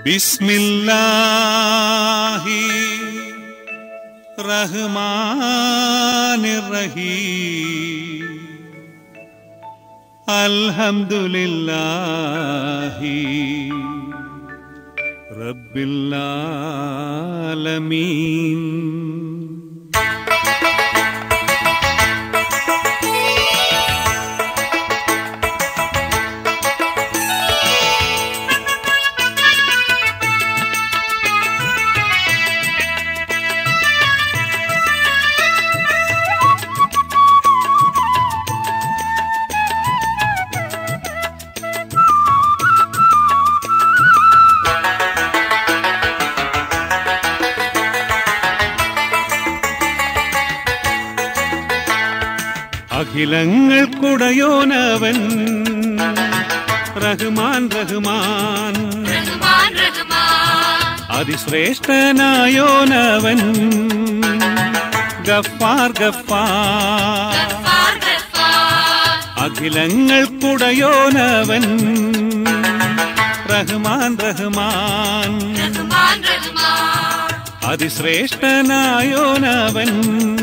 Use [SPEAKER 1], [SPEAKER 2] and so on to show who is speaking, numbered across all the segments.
[SPEAKER 1] بسم الله الرحمن الرحيم الحمد لله رب العالمين അഖിലങ്ങൾക്കുടയോനവൻ റഹ്മാൻ റഹ്മാൻ
[SPEAKER 2] റഹ്മാൻ റഹ്മാൻ
[SPEAKER 1] അതിശ്രേഷ്ഠനായോനവൻ ഗഫാർ ഗഫാർ
[SPEAKER 2] ഗഫാർ ഗഫാർ
[SPEAKER 1] അഖിലങ്ങൾക്കുടയോനവൻ റഹ്മാൻ റഹ്മാൻ
[SPEAKER 2] റഹ്മാൻ റഹ്മാൻ
[SPEAKER 1] അതിശ്രേഷ്ഠനായോനവൻ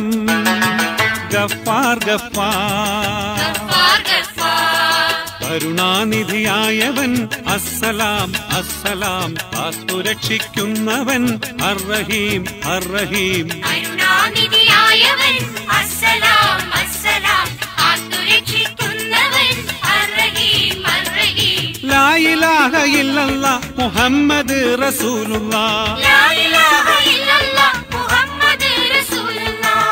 [SPEAKER 1] ഗഫാർ ഗഫാർ
[SPEAKER 2] ഗഫാർ ഗഫാർ
[SPEAKER 1] കരുണാനിധിയായവൻ അസ്സലാം അസ്സലാം കാത്തുരക്ഷിക്കുന്നവൻ അർറഹീം അർറഹീം
[SPEAKER 2] കരുണാനിധിയായവൻ അസ്സലാം അസ്സലാം കാത്തുരക്ഷിക്കുന്നവൻ അർറഹീം അർറഹീം
[SPEAKER 1] ലായിലാഹ ഇല്ലല്ല മുഹമ്മദ് റസൂലുള്ള
[SPEAKER 2] ലാ ഇലാഹ ഇല്ലല്ലാഹ് മുഹമ്മദ് റസൂലുള്ളാഹ്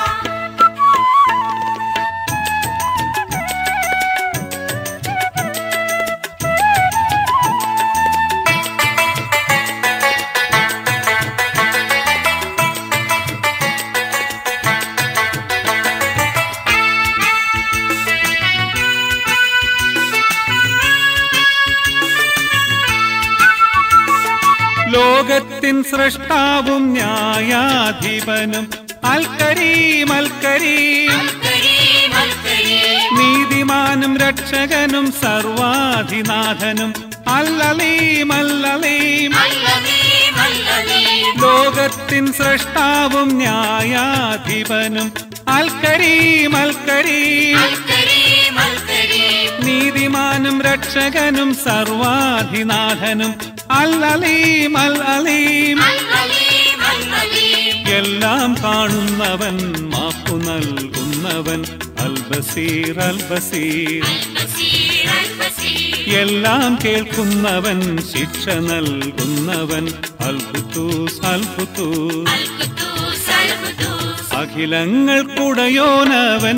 [SPEAKER 1] ലോകത്തിൻ സൃഷ്ടാവും ന്യായാധിപനും അൽ കരീം അൽ കരീം
[SPEAKER 2] അൽ കരീം അൽ കരീം
[SPEAKER 1] നീതിമാനും രക്ഷകനും സർവാധിനാഥനും അല്ലലീം അല്ലലീം
[SPEAKER 2] അല്ലദീം അല്ലദീം
[SPEAKER 1] ലോകത്തിൻ സൃഷ്ടാവും ന്യായാധിപനും അൽ കരീം അൽ കരീം
[SPEAKER 2] അൽ കരീം അൽ കരീം
[SPEAKER 1] നീതിമാനും രക്ഷകനും സർവാധിനാഥനും അൽ അലീം അൽ അലീം
[SPEAKER 2] അൽഅലീം അൽഅലീം
[SPEAKER 1] എല്ലാം കാണുന്നവൻ മാപ്പു നൽകുന്നവൻ അൽ ബസീർ അൽ ബസീർ
[SPEAKER 2] അൽബസീർ അൽബസീർ
[SPEAKER 1] എല്ലാം കേൾക്കുന്നവൻ ശിക്ഷ നൽകുന്നവൻ അൽ ഖുദൂസ് അൽ ഖുദൂസ്
[SPEAKER 2] അൽഖുദൂസ് അൽഖുദൂസ്
[SPEAKER 1] അഖിലങ്ങൾക്കുടയോനവൻ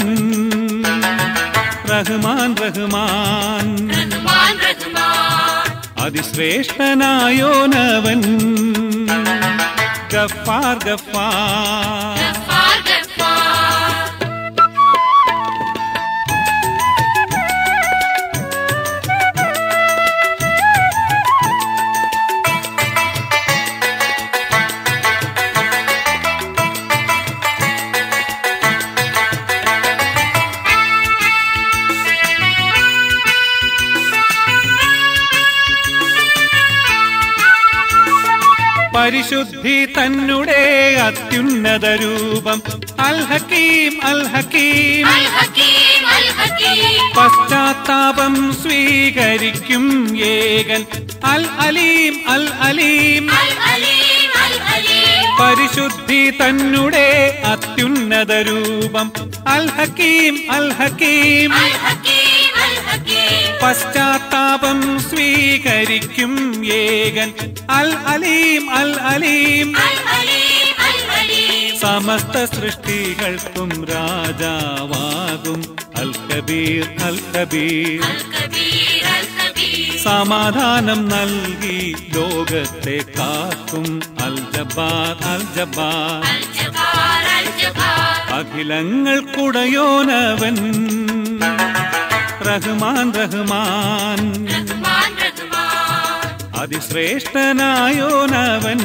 [SPEAKER 1] റഹ്മാൻ റഹ്മാൻ
[SPEAKER 2] റഹ്മാൻ റഹ്മാൻ
[SPEAKER 1] അതിശ്രേഷ്ഠനായോനവൻ ഗഫാർ ഗഫാർ
[SPEAKER 2] ഗഫാർ ഗഫാർ
[SPEAKER 1] പരിശുദ്ധി തന്നെ അത്യുന്നത രൂപം അൽ ഹക്കീം അൽ ഹക്കീം
[SPEAKER 2] അൽ ഹകീം അൽ ഹകീം
[SPEAKER 1] പശ്ചാത്താപം സ്വീകരിക്കും ഏകൻ അൽ അലീം അൽ അലീം
[SPEAKER 2] അൽ അലീം അൽ അലീം
[SPEAKER 1] പരിശുദ്ധി തന്നെ അത്യുന്നത രൂപം അൽ ഹക്കീം അൽ ഹക്കീം
[SPEAKER 2] അൽ ഹകീം അൽ ഹകീം
[SPEAKER 1] പശ്ചാത്താപം സ്വീകരിക്കും ഏകൻ അൽ അലീം അൽ അലീം
[SPEAKER 2] അൽ അലീം അൽ അലീം
[SPEAKER 1] സമസ്ത സൃഷ്ടികൾക്കും രാജാവാകും അൽ കബീർ അൽ കബീർ
[SPEAKER 2] അൽ കബീർ അൽ കബീർ
[SPEAKER 1] സമാധാനം നൽകി ലോകത്തെ കാക്കും അൽ ജബ്ബാർ അൽ ജബ്ബാർ
[SPEAKER 2] അൽ ജബാർ അൽ ജബാർ
[SPEAKER 1] അഖിലങ്ങൾക്കുടയോനവൻ റഹ്മാൻ റഹ്മാൻ
[SPEAKER 2] റഹ്മാൻ റഹ്മാൻ
[SPEAKER 1] അതിശ്രേഷ്ഠനായോനവൻ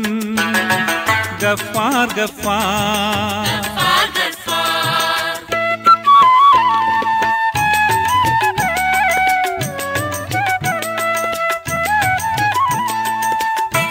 [SPEAKER 1] ഗഫാർ ഗഫാർ
[SPEAKER 2] ഗഫാർ ഗഫാർ
[SPEAKER 1] ും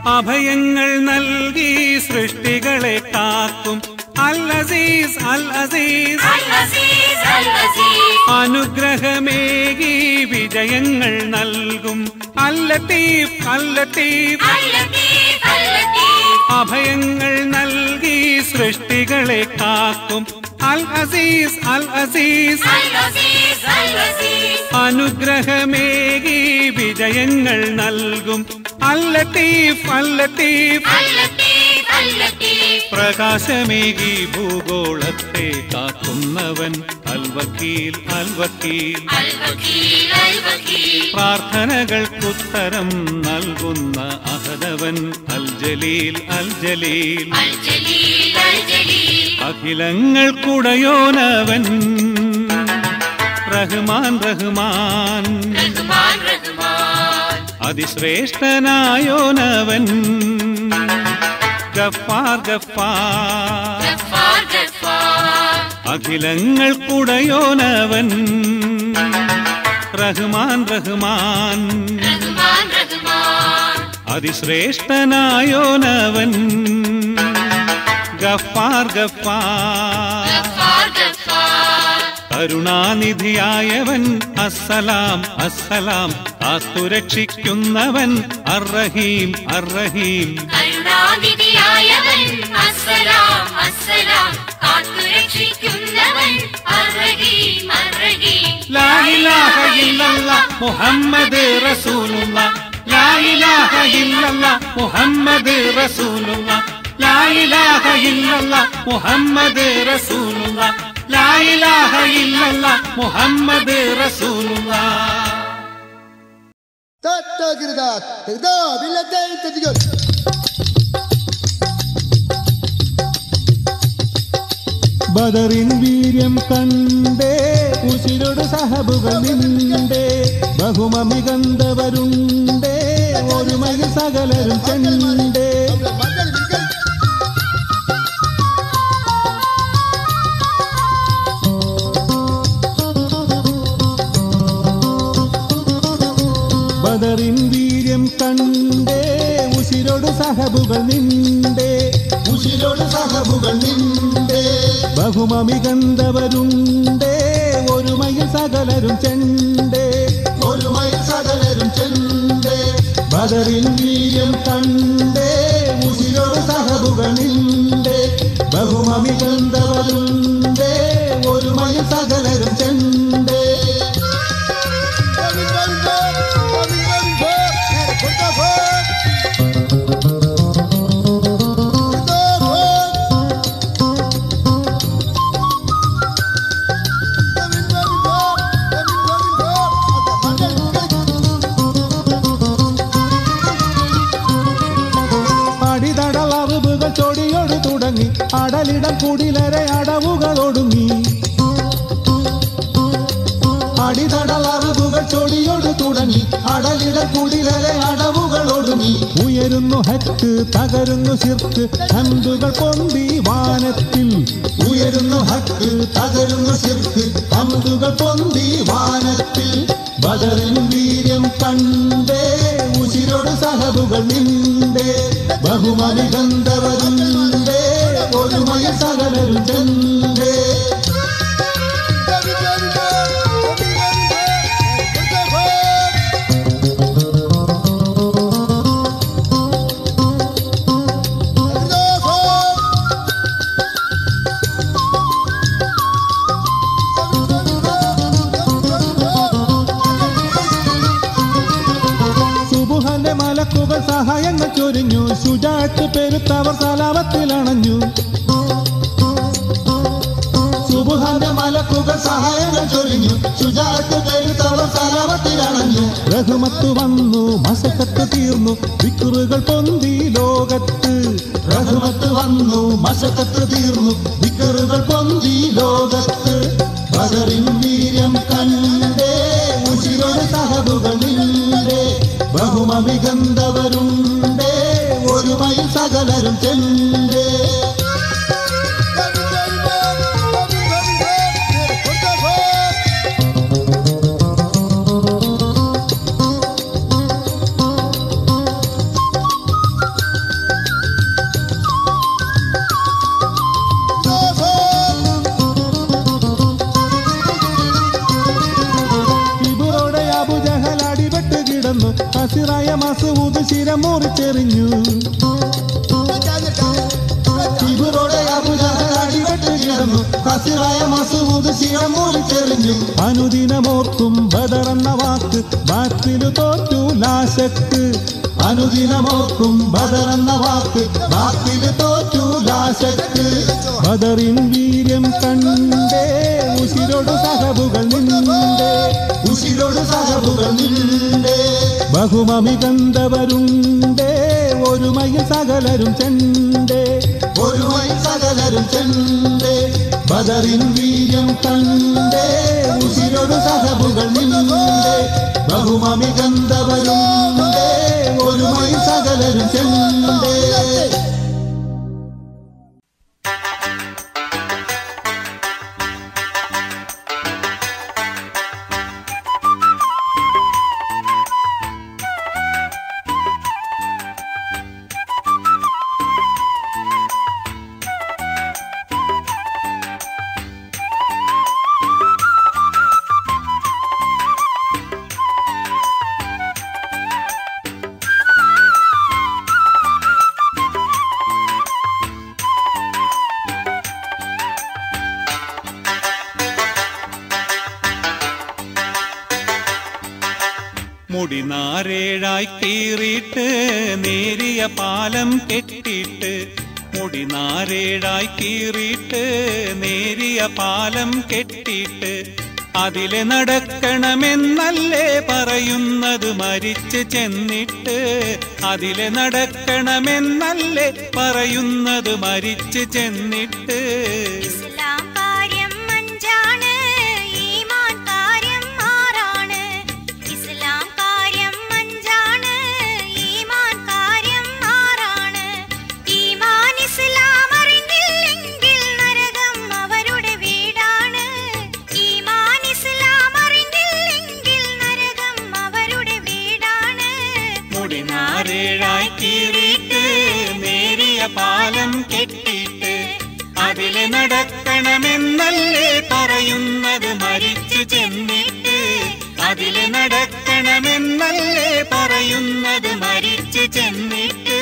[SPEAKER 1] അഭയങ്ങൾ നൽകി സൃഷ്ടികളെ കാക്കും അൽ അസീസ് അൽ അസീസ്
[SPEAKER 2] Al-Aziz, Al-Aziz.
[SPEAKER 1] അനുഗ്രഹമേകി വിജയങ്ങൾ നൽകും അൽ ലത്തീഫ് അൽ ലത്തീഫ്
[SPEAKER 2] Al-Latif, Al-Latif.
[SPEAKER 1] അഭയങ്ങൾ നൽകി സൃഷ്ടികളെ കാക്കും അൽ അസീസ് അൽ അസീസ്
[SPEAKER 2] Al-Aziz, Al-Aziz.
[SPEAKER 1] അനുഗ്രഹമേകി വിജയങ്ങൾ നൽകും അൽ ലത്തീഫ് അൽ ലത്തീഫ്
[SPEAKER 2] Al-Latif, Al-Latif.
[SPEAKER 1] പ്രകാശമേകി ഭൂഗോളത്തെ കാക്കുന്നവൻ അൽ വക്കീൽ അൽ വക്കീൽ
[SPEAKER 2] Al-Wakil, Al-Wakil.
[SPEAKER 1] പ്രാർത്ഥനകൾക്കുത്തരം നൽകുന്ന അഹദവൻ അൽ ജലീൽ അൽ Jaleel
[SPEAKER 2] Al-Jalil, Al-Jalil.
[SPEAKER 1] അഖിലങ്ങൾക്കുടയോനവൻ Rahman Rahman
[SPEAKER 2] Rahman, Rahman.
[SPEAKER 1] അതിശ്രേഷ്ഠനായോനവൻ Ghaffar Ghaffar
[SPEAKER 2] Ghaffar, Ghaffar.
[SPEAKER 1] അഖിലങ്ങൾക്കുടയോനവൻ Rahman Rahman
[SPEAKER 2] Rahman, Rahman.
[SPEAKER 1] അതിശ്രേഷ്ഠനായോനവൻ Ghaffar Ghaffar
[SPEAKER 2] Ghaffar, Ghaffar.
[SPEAKER 1] കരുണാനിധിയായവൻ അസ്സലാം അസ്സലാം കാത്തുരക്ഷിക്കുന്നവൻ അർറഹീം അർറഹീം
[SPEAKER 2] കരുണാനിധിയായവൻ അസ്സലാം അസ്സലാം കാത്തുരക്ഷിക്കുന്നവൻ അർറഹീം അർറഹീം
[SPEAKER 1] ലാ ഇലാഹ ഇല്ലല്ലാഹ് മുഹമ്മദ് റസൂലുള്ളാഹ് ലാ ഇലാഹ ഇല്ലല്ലാഹ് മുഹമ്മദ് റസൂലുള്ളാഹ് ലാ ഇലാഹ ഇല്ലല്ലാഹ് മുഹമ്മദ് റസൂലുള്ളാഹ് ലാ ഇലാഹ ഇല്ലല്ലാഹ് മുഹമ്മദ് റസൂലുള്ളാഹ്
[SPEAKER 3] تتجردات تقدر بالله تتجر
[SPEAKER 4] ബദറിൻ വീര്യം കണ്ടേ ഉശിരോട് സഹബുകൾ നിണ്ടേ ബഹുമമികന്തവരുണ്ടേ ഒരുമയിൽ സകലരും കണ്ടേ
[SPEAKER 3] قبل ما تقدر بالكل
[SPEAKER 4] ബദറിൻ വീര്യം കണ്ടേ ഉശിരോട് സഹബുകൾ നിണ്ടേ ഉശിരോട് സഹബുകൾ നിണ്ടേ ബഹുമമികന്തവരുണ്ടേ ഒരുമയിൽ സകലരും ചെണ്ടേ ഒരുമയിൽ സകലരും ചെണ്ടേ ബദറിൻ വീര്യം കണ്ടേ ഉശിരോട് സഹബുകൾ നിണ്ടേ ബഹുമമികന്തവരുണ്ടേ ഒരുമയിൽ സകലരും ചെണ്ടേ
[SPEAKER 3] قابل قابل قابل قابل فوق كنت فوق كنت فوق قابل قابل فوق قابل قابل فوق ما تقدر بالكل
[SPEAKER 4] അടിതടലറുകൾ ചൊടിയോട് തുടങ്ങി അടലിടം കുടിലരെ അടവുകൾ ഒടുങ്ങി അടിതടലറുകൾ ചൊടിയോട് തുടങ്ങി അടലിടം കുടിലരെ അടവുകൾ ഒടുങ്ങി ഉയരുന്നു ഹക്ക് തകരുന്നു ശിർക്ക് ഹന്തുകൾ പൊന്തി വാനത്തിൽ ഉയരുന്നു ഹക്ക് തകരുന്നു ശിർക്ക് ഹന്തുകൾ പൊന്തി വാനത്തിൽ ബദറിൻ വീര്യം കണ്ടേ ഉശിരോട് സഹബുകൾ നിണ്ടേ ബഹുമതി ഗന്ധവരുണ്ടേ ഒരുമയ സകലരും ചെണ്ടേ
[SPEAKER 3] قابل قابل فوق قابل قابل فوق كنت فوق كنت فوق
[SPEAKER 4] സുബുഹന്റെ മലക്കുകൾ സഹായങ്ങൾ ചൊരിഞ്ഞു ശുചാറ്റ് പെരുത്തവർ സലാപത്തിലണഞ്ഞു സുബുഹന്റെ മലക്കുകൾ സഹായങ്ങൾ ചൊരിഞ്ഞു ശുചാറ്റ് പെരുത്തവർ സലാപത്തിലണഞ്ഞു റഹ്മത്ത് വന്നു മസക്കത്ത് തീർന്നു വിക്കുറുകൾ പൊന്തി ലോകത്ത് റഹ്മത്ത് വന്നു മസക്കത്ത് തീർന്നു വിക്കുറുകൾ പൊന്തി ലോകത്ത് ബദറിൻ വീര്യം കണ്ടേ ഉശിരോട് സഹബുകൾ നിണ്ടേ ബഹുമമികന്തവരുണ്ടേ ഒരുമയിൽ സകലരും ചെണ്ടേ ശിരം മുറിച്ചെറിഞ്ഞു ഇവരോടെ അബുജാടി കിടന്നു കസിറായ മസൂദ് ശിരം മുറിച്ചെറിഞ്ഞു അനുദിനമോർക്കും ബദറെന്ന വാക്ക് ബാത്തിലു തോറ്റു ലാശക്ക് അനുദിനമോർക്കും ബദറെന്ന വാക്ക് ബാത്തിലു തോറ്റു ലാശക്ക് ബദറിൻ വീര്യം കണ്ടേ ഉശിരോട് സഹബുകൾ നിന്നേ ഉശിരോട് സഹബുകൾ നിന്നേ ബഹുമമി കണ്ടവരുണ്ടേ ഒരുമയിൽ സകലരും ചെണ്ടേ ഒരുമയിൽ സകലരും ചെണ്ടേ ബദറിൻ വീര്യം കണ്ടേ ഉശിരോട് സഹബുകൾ നിന്നേ ബഹുമമി കണ്ടവരുണ്ടേ ഒരുമയിൽ സകലരും ചെണ്ടേ
[SPEAKER 1] മുടി നാരേഴായി കീറിയിട്ട് നേരിയ പാലം കെട്ടിയിട്ട് മുടി നാരേഴായി കീറിയിട്ട് നേരിയ പാലം കെട്ടിയിട്ട് അതിലെ നടക്കണമെന്നല്ലേ പറയുന്നത് മരിച്ച് ചെന്നിട്ട് അതിലെ നടക്കണമെന്നല്ലേ പറയുന്നത് മരിച്ച് ചെന്നിട്ട്
[SPEAKER 2] ഇസ്ലാം കാര്യം അഞ്ചാണ് ഈമാൻ കാര്യം ആറാണ് ഇസ്ലാം കാര്യം അഞ്ചാണ് ഈമാൻ കാര്യം ആറാണ് ഈമാൻ ഇസ്ലാം അറിഞ്ഞില്ലെങ്കിൽ നരകം അവരുടെ വീടാണ് ഈമാൻ ഇസ്ലാം അറിഞ്ഞില്ലെങ്കിൽ നരകം അവരുടെ വീടാണ്
[SPEAKER 1] മുടി നാരേഴായി കീറിയിട്ട് നേരിയ പാലം കെട്ടിയിട്ട് അതിലെ നടക്കണമെന്നല്ലേ പറയുന്നത് മരിച്ചു ചെന്നിട്ട് അതിലെ നടക്കണമെന്നല്ലേ പറയുന്നത് മരിച്ചു ചെന്നിട്ട്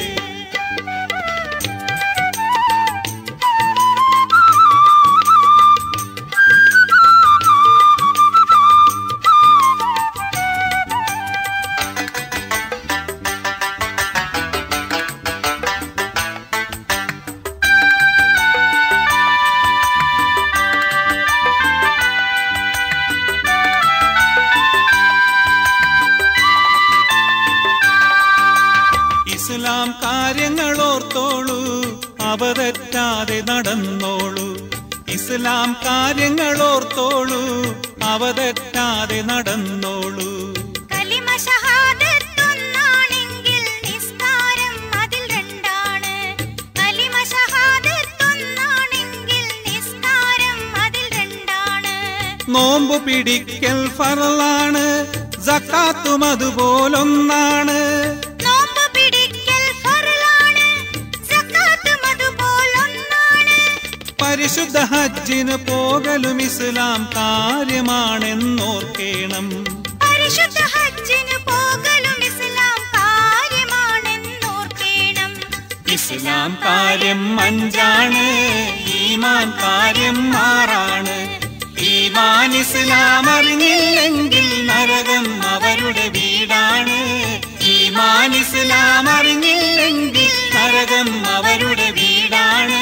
[SPEAKER 1] ഇസ്ലാം കാര്യങ്ങൾ ഓർത്തോളൂ അവതെറ്റാതെ നടന്നോളൂ ഇസ്ലാം കാര്യങ്ങൾ ഓർത്തോളൂ അവതെറ്റാതെ നടന്നോളൂ
[SPEAKER 2] കലിമ ഷഹാദത്തൊന്നാണെങ്കിൽ നിസ്കാരം അതിൽ രണ്ടാണ് കലിമ ഷഹാദത്തൊന്നാണെങ്കിൽ നിസ്കാരം അതിൽ രണ്ടാണ്
[SPEAKER 1] നോമ്പ് പിടിക്കൽ ഫറലാണ് ജക്കാത്തും അതുപോലൊന്നാണ്
[SPEAKER 2] നോമ്പ് പിടിക്കൽ ഫറലാണ് സക്കാത്തും അതുപോലൊന്നാണ്
[SPEAKER 1] പരിശുദ്ധ ഹജ്ജിന് പോകലും ഇസ്ലാം കാര്യമാണെന്നോർക്കേണം
[SPEAKER 2] പരിശുദ്ധ ഹജ്ജിന് പോകലും ഇസ്ലാം കാര്യമാണെന്നോർക്കേണം
[SPEAKER 1] ഇസ്ലാം കാര്യം അഞ്ചാണ് ഈമാൻ കാര്യം ആറാണ് ഈമാൻ ഇസ്ലാം അറിഞ്ഞില്ലെങ്കിൽ നരകം അവരുടെ വീടാണ് ഈമാൻ ഇസ്ലാം അറിഞ്ഞില്ലെങ്കിൽ നരകം അവരുടെ വീടാണ്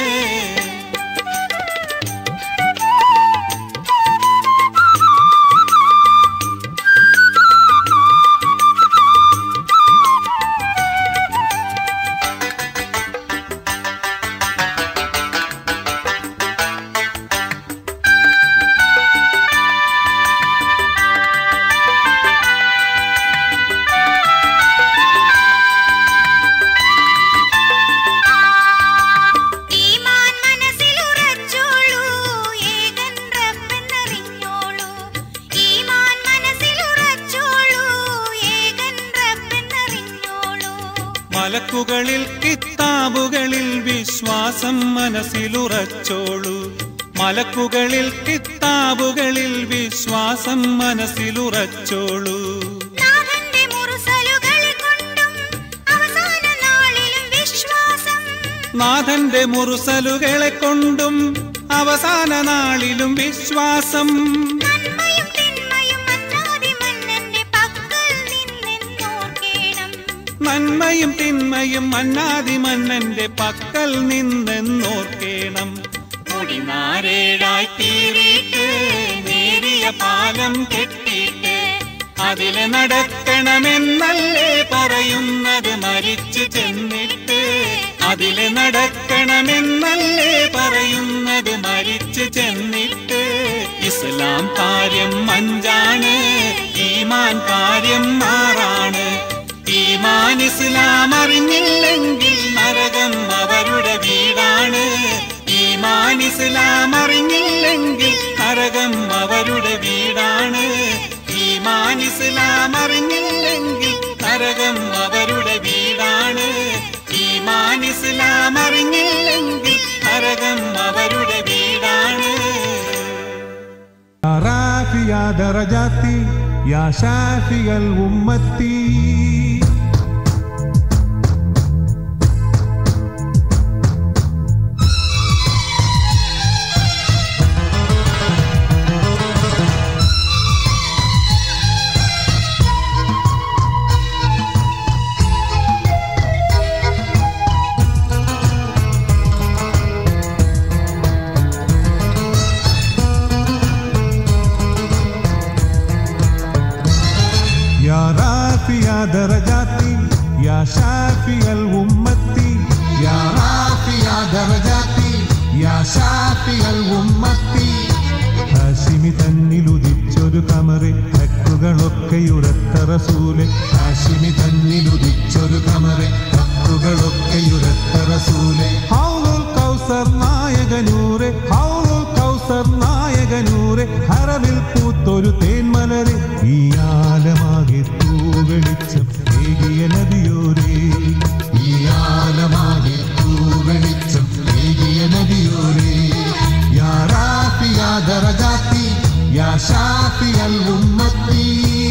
[SPEAKER 2] ഈമാൻ മനസ്സിലുറച്ചോളൂ ഏകൻ റബ്ബെന്നറിഞ്ഞോളൂ ഈമാൻ മനസ്സിലുറച്ചോളൂ ഏകൻ റബ്ബെന്നറിഞ്ഞോളൂ
[SPEAKER 1] മലക്കുകളിൽ കിത്താബുകളിൽ വിശ്വാസം മനസ്സിലുറച്ചോളൂ മലക്കുകളിൽ കിത്താബുകളിൽ വിശ്വാസം മനസ്സിലുറച്ചോളൂ
[SPEAKER 2] നാഥന്റെ മുറുസലുകൾ കൊണ്ടും
[SPEAKER 1] നാഥന്റെ മുറുസലുകളെ കൊണ്ടും അവസാന നാളിലും വിശ്വാസം
[SPEAKER 2] നന്മയും തിന്മയും മന്നാതി മന്നന്റെ പക്കൽ നിന്നെന്നോർക്കേണം
[SPEAKER 1] നന്മയും തിന്മയും മന്നാതി മന്നന്റെ പക്കൽ നിന്നെന്നോർക്കേണം മുടിനാരേഴായി തീറിയിട്ട് നേരിയ പാലം കെട്ടിയിട്ട് അതില് നടക്കണമെന്നല്ലേ പറയുന്നത് മരിച്ചു ചെന്നിട്ട് അതില് നടക്കണമെന്നല്ലേ പറയുന്നത് മരിച്ചു ചെന്നിട്ട് ഇസ്ലാം കാര്യം അഞ്ചാണ് ഈമാൻ കാര്യം ആറാണ് ഈമാൻ ഇസ്ലാം അറിഞ്ഞില്ലെങ്കിൽ നരകം അവരുടെ വീടാണ് ഈമാൻ ഇസ്ലാം അറിഞ്ഞില്ലെങ്കിൽ നരകം അവരുടെ വീടാണ് ഈമാൻ ഇസ്ലാം അറിഞ്ഞില്ലെങ്കിൽ നരകം അവരുടെ വീടാണ് ഈമാൻ ഇസ്ലാം അറിഞ്ഞില്ലെങ്കിൽ നരകം അവരുടെ വീടാണ്
[SPEAKER 4] يا رافع درجاتي يا شافي الأمة يا رافع درجاتي يا شافي الأمة يا رافع درجاتي يا شافي الأمة ഹാഷിമി തന്നിലുദിച്ചൊരു കമറെ ഹക്കുകളൊക്കെയുരത്ത റസൂലെ ഹാഷിമി തന്നിലുദിച്ചൊരു കമറെ ഹക്കുകളൊക്കെയുരത്ത റസൂലെ ഹൗലുൽ കൗസർ നായകനൂറെ ഹൗലുൽ കൗസർ നായകനൂറെ ഹറവിൽ പൂത്തൊരു തേന്മലരെ ഈ ആലമാകെ തൂവെളിച്ചം ഏകിയ നദിയോരേ ഈ ആലമാകെ തൂവെളിച്ചം ഏകിയ നദിയോരേ يا رافع درجاتي يا شافي الأمة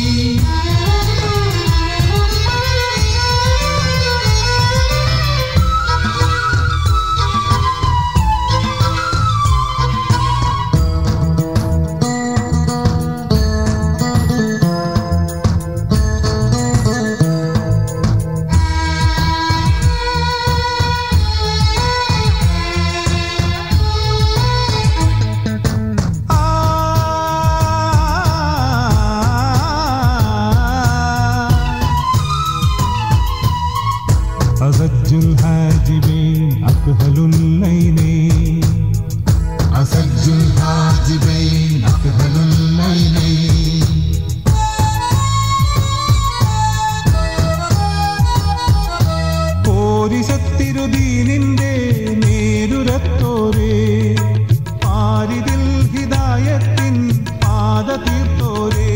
[SPEAKER 4] أزج الحاجبين أكهل الليلين أزج الحاجبين أكهل الليلين പോരിശത്തിരുദീനിന്റെ നേരുരത്തോരേ ആരിതിൽ ഹിദായത്തിൻ പാത തീർത്തോരേ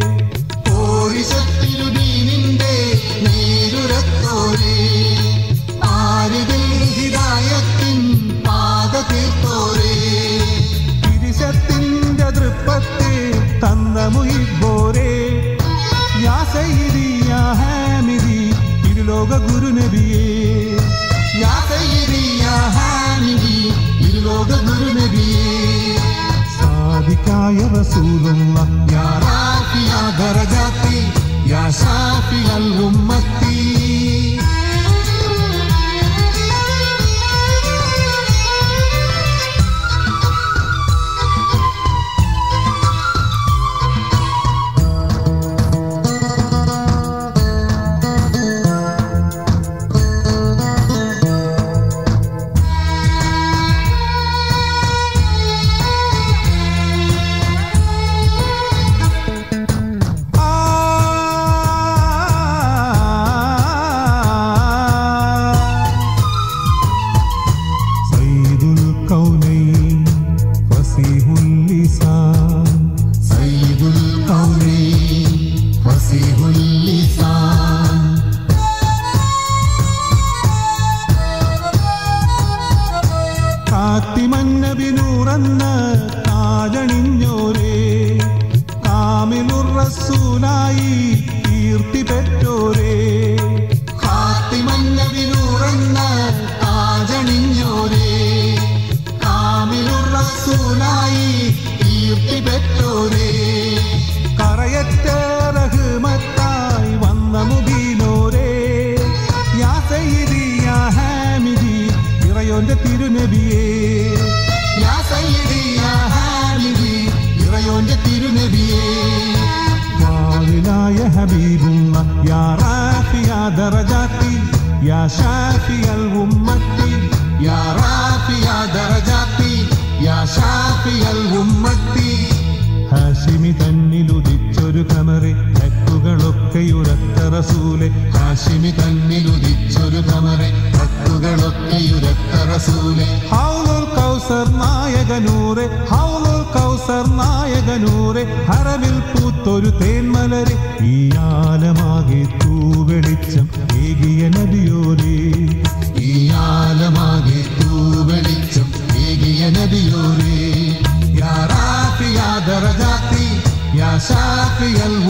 [SPEAKER 4] പോരിശത്തിരുദീനിന്റെ നേരുരത്തോരേ ആരിതിൽ ഹിദായത്തിൻ പാത തീർത്തോരേ തിരിശത്തിന്റെ തൃപ്പത്തെ തന്ന മുഹിബോരേ യാ സയ്യിദി യാ ഹാമിദി ഇരുലോക ഗുരുനബിയേ യാ സയ്യിദി യാ ഹാമിദി ഇരുലോക ഗുരുനബിയേ സാദിക്കായ റസൂലുള്ള യാ റാഫിയ ദറജാത്തി യാ ഷാഫിയൽ ഉമ്മത്തി سيد الكونين فصيح اللسان سيد الكونين فصيح اللسان കാത്തിമന്നബിനൂറന്ന താജണിഞ്ഞോരേ കാമിലുർ റസൂലായി കീർത്തി പെറ്റോരേ കാത്തിമന്നബിനൂറന്ന താജണിഞ്ഞോരേ സയ്യിദി യാ ഹാമിദി ഇറയോന്റെ തിരുനബിയേ യാ സയ്യിദി യാ ഹാമിദി ഇറയോന്റെ തിരുനബിയേ വാവിലായ ഹബീബുള്ള യാ റാഫിയ ദറജാത്തി യാ ഷാഫിയൽ ഉമ്മത്തി യാ റാഫിയ ദറജാത്തി യാ ഷാഫിയൽ ഉമ്മത്തി ഹാഷിമി തന്നിലുദിച്ചൊരു കമറി ഹക്കുകളൊക്കെയുരത്ത റസൂലെ ഹാഷിമി തന്നിലുദിച്ചൊരു കമറി ഹക്കുകളൊക്കെയുരത്ത റസൂലെ ഹൗലുൽ കൗസർ നായകനൂറെ ഹൗലുൽ കൗസർ നായകനൂറെ ഹറമിൽ പൂത്തൊരു തേന്മലരെ ഈ ആലമാകെ തൂവെളിച്ചം ഏകിയ നദിയോരേ ഈ ആലമാകെ തൂവെളിച്ചം ഏകിയ നദിയോരേ യാ റാഫിയ ദറജാത്തി യാ ഷാഫിയൽ